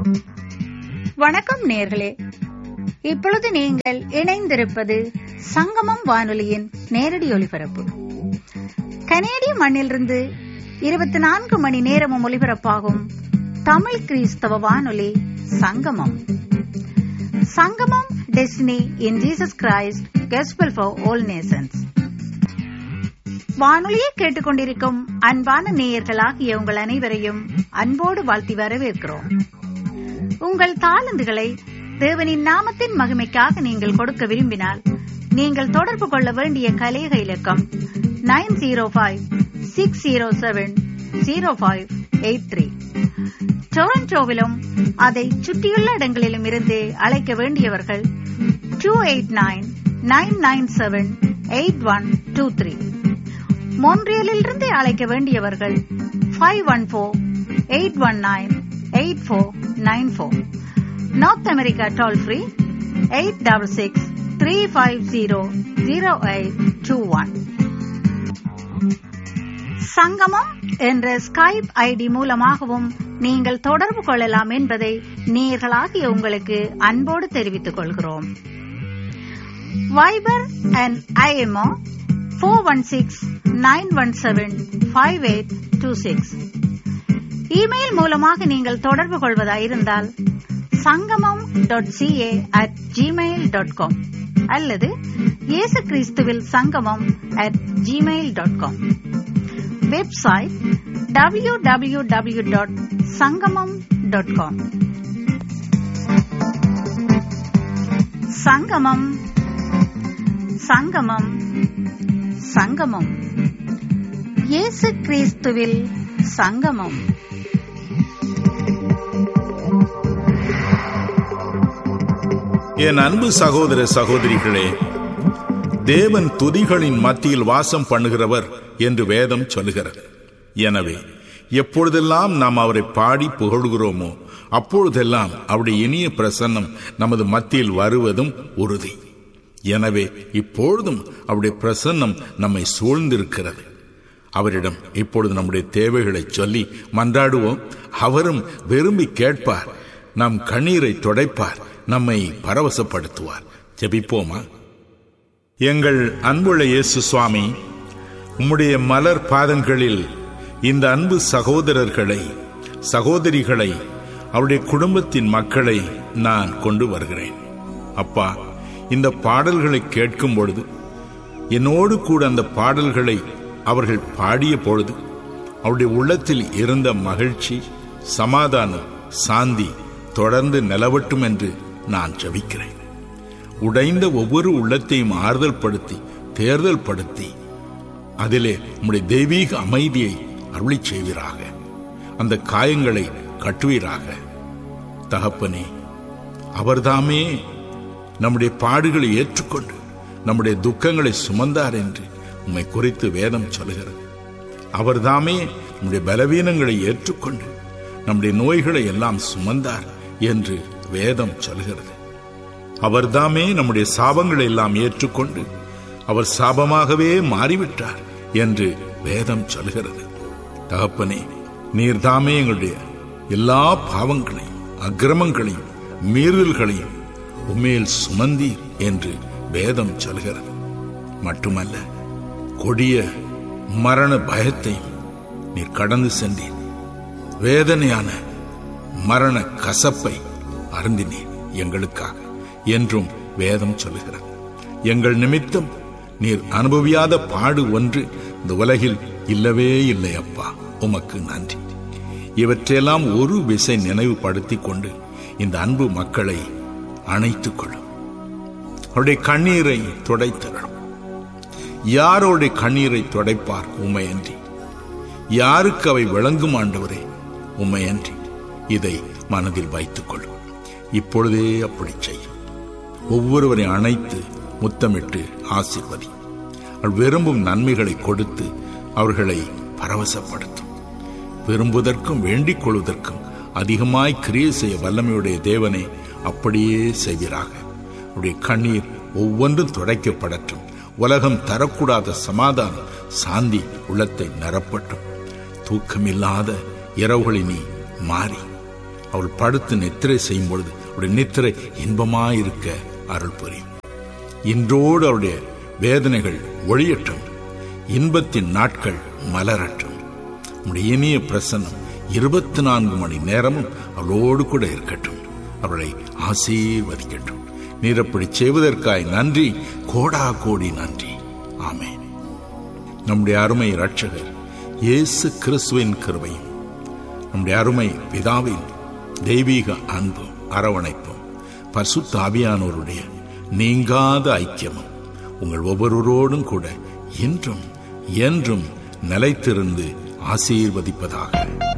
வணக்கம் நேர்களே இப்பொழுது நீங்கள் இணைந்திருப்பது சங்கமம் வானொலியின் நேரடி ஒலிபரப்பு கனேடிய மண்ணிலிருந்து இருபத்தி நான்கு மணி நேரமும் ஒலிபரப்பாகும் தமிழ் கிறிஸ்தவ வானொலி Sangamam Sangamam destiny in Jesus Christ gospel for all nations வானொலியை கேட்டுக்கொண்டிருக்கும் அன்பான நேயர்களாகிய உங்கள் அனைவரையும் அன்போடு வாழ்த்தி வரவேற்கிறோம் உங்கள் தாளந்துகளை தேவனின் நாமத்தின் மகிமைக்காக நீங்கள் கொடுக்க விரும்பினால் நீங்கள் தொடர்பு கொள்ள வேண்டிய கலேக இலக்கம் nine zero five six zero seven zero five eight three டொரண்டோவிலும் அதை சுற்றியுள்ள இடங்களிலும் இருந்து அழைக்க வேண்டியவர்கள் two eight nine nine nine seven eight one two three மோன்ட்ரியலிலிருந்து அழைக்க வேண்டியவர்கள் five one four eight one nine eight four nine four North America toll free eight double six three five zero zero eight two one Sangamam என்ற Skype ID மூலமாகவும் நீங்கள் தொடர்பு கொள்ளலாம் என்பதை நேர்களாகிய உங்களுக்கு அன்போடு தெரிவித்துக் கொள்கிறோம் Viber and IMO four one six nine one seven five eight two six email மூலமாக நீங்கள் தொடர்பு கொள்வதாயிருந்தால் Sangamam dot CA at Gmail dot com அல்லது இயேசு கிறிஸ்துவில் Sangamam at Gmail dot com website W W W dot Sangamam dot com Sangamam Sangamam சங்கமம் இயேசு கிறிஸ்துவில் சங்கமம் என் அன்பு சகோதர சகோதரிகளே தேவன் துதிகளின் மத்தியில் வாசம் பண்ணுகிறவர் என்று வேதம் சொல்லுகிறது எனவே எப்பொழுதெல்லாம் நாம் அவரை பாடி புகழ்கிறோமோ அப்பொழுதெல்லாம் அவருடைய இனிய பிரசன்னம் நமது மத்தியில் வருவதும் உறுதி எனவே இப்பொழுதும் அவருடைய பிரசன்னம் நம்மை சூழ்ந்திருக்கிறது அவரிடம் இப்பொழுது நம்முடைய தேவைகளை சொல்லி மன்றாடுவோம் அவரும் விரும்பி கேட்பார் நம் கண்ணீரை துடைப்பார் நம்மை பரவசப்படுத்துவார் ஜெபிப்போமா எங்கள் அன்புள்ள இயேசு சுவாமி உம்முடைய மலர் பாதங்களில் இந்த அன்பு சகோதரர்களை சகோதரிகளை அவருடைய குடும்பத்தின் மக்களை நான் கொண்டு வருகிறேன் அப்பா இந்த பாடல்களை கேட்கும் பொழுது என்னோடு கூட அந்த பாடல்களை அவர்கள் பாடிய பொழுது அவருடைய உள்ளத்தில் இருந்த மகிழ்ச்சி சமாதானம் சாந்தி தொடர்ந்து நிலவட்டும் என்று நான் ஜபிக்கிறேன் உடைந்த ஒவ்வொரு உள்ளத்தையும் ஆறுதல் படுத்தி தேர்தல் படுத்தி அதிலே உம்முடைய தெய்வீக அமைதியை அருளி செய்வீராக அந்த காயங்களை கட்டுவீராக தகப்பனே அவர்தாமே நம்முடைய பாடுகளை ஏற்றுக்கொண்டு நம்முடைய துக்கங்களை சுமந்தார் என்று உம்மை குறித்து வேதம் சொல்கிறது அவர்தாமே நம்முடைய பலவீனங்களை ஏற்றுக்கொண்டு நம்முடைய நோய்களை எல்லாம் சுமந்தார் என்று வேதம் சொல்கிறது அவர்தாமே நம்முடைய சாபங்களை எல்லாம் ஏற்றுக்கொண்டு அவர் சாபமாகவே மாறிவிட்டார் என்று வேதம் சொல்கிறது தகப்பனே நீர்தாமே எங்களுடைய எல்லா பாவங்களையும் அக்கிரமங்களையும் மீறுதல்களையும் உமேல் சுமந்தீர் என்று வேதம் சொல்கிறது மட்டுமல்ல கொடிய மரண பயத்தையும் நீர் கடந்து சென்றீர் வேதனையான மரண கசப்பை அருந்தினீர் எங்களுக்காக என்றும் வேதம் சொல்லுகிறது எங்கள் நிமித்தம் நீர் அனுபவியாத பாடு ஒன்று இந்த உலகில் இல்லவே இல்லை அப்பா உமக்கு நன்றி இவற்றையெல்லாம் ஒரு விசை நினைவுபடுத்திக் கொண்டு இந்த அன்பு மக்களை அணைத்துக் கொள்ளும் அவருடைய கண்ணீரை துடைத்தரணும் யாரோடைய கண்ணீரை துடைப்பார் உண்மையன்றி யாருக்கு அவை விளங்கும் ஆண்டவரே உண்மையன்றி இதை மனதில் வைத்துக் கொள்ளும் இப்பொழுதே அப்படி செய்யும் ஒவ்வொருவரை அணைத்து முத்தமிட்டு ஆசிர்வதி அவள் விரும்பும் நன்மைகளை கொடுத்து அவர்களை பரவசப்படுத்தும் விரும்புவதற்கும் வேண்டிக் கொள்வதற்கும் அதிகமாய் கிரியை செய்ய வல்லமையுடைய தேவனை அப்படியே செய்வீராக உடைய கண்ணீர் ஒவ்வொன்றும் துடைக்கப்படட்டும் உலகம் தரக்கூடாத சமாதானம் சாந்தி உள்ளத்தை நிரப்பட்டும் தூக்கமில்லாத இரவுகளை நீ மாறி அவள் படுத்து நித்திரை செய்யும் பொழுது அவருடைய நித்திரை இன்பமாயிருக்க அருள் புரியும் இன்றோடு அவருடைய வேதனைகள் ஒழியட்டும் இன்பத்தின் நாட்கள் மலரட்டும் உம்முடைய இனிய பிரசன்னம் இருபத்தி நான்கு மணி நேரமும் அவளோடு கூட இருக்கட்டும் அவளை ஆசீர்வதிக்கட்டும் நீர் அப்படி செய்வதற்காய் நன்றி கோடா கோடி நன்றி ஆமென் நம்முடைய அருமை இரட்சகர் இயேசு கிறிஸ்துவின் கிருபையும் நம்முடைய அருமை பிதாவின் தெய்வீக அன்பும் அரவணைப்பும் பரிசுத்த ஆவியானோருடைய நீங்காத ஐக்கியமும் உங்கள் ஒவ்வொருவரோடும் கூட இன்றும் என்றும் நிலைத்திருந்து ஆசீர்வதிப்பதாக